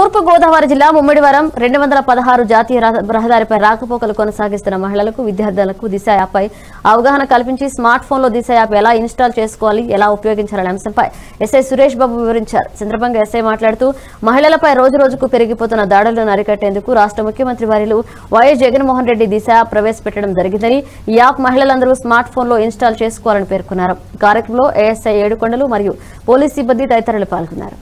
తూర్పు గోదావరి జిల్లా ముమ్మిడివరం రెండు వందల పదహారు జాతీయ రహ- రహదారిపై రాకపోకలు కొనసాగిస్తున్న మహిళలకు విద్యార్థులకు దిశ యాప్పై అవగాహన కల్పించి స్మార్ట్ ఫోన్లో దిశ యాప్ ఎలా ఇన్స్టాల్ చేసుకోవాలి ఎలా ఉపయోగించాలనే అంశంపై ఎస్ఐ సురేష్ బాబు వివరించారు సందర్భంగా ఎస్ఐ మాట్లాడుతూ మహిళలపై రోజు రోజుకు పెరిగిపోతున్న దాడులను అరికట్టేందుకు రాష్ట్ర ముఖ్యమంత్రి వర్యులు వైఎస్ జగన్మోహన్ రెడ్డి దిశ యాప్ ప్రవేశపెట్టడం జరిగిందని ఈ యాప్ మహిళలందరూ స్మార్ట్ ఫోన్లో ఇన్స్టాల్ చేసుకోవాలని పేర్కొన్నారు ఈ కార్యక్రమంలో ఏఎస్ఐ ఏడుకొండలు మరియు పోలీస్ సిబ్బంది తదితరులు పాల్గొన్నారు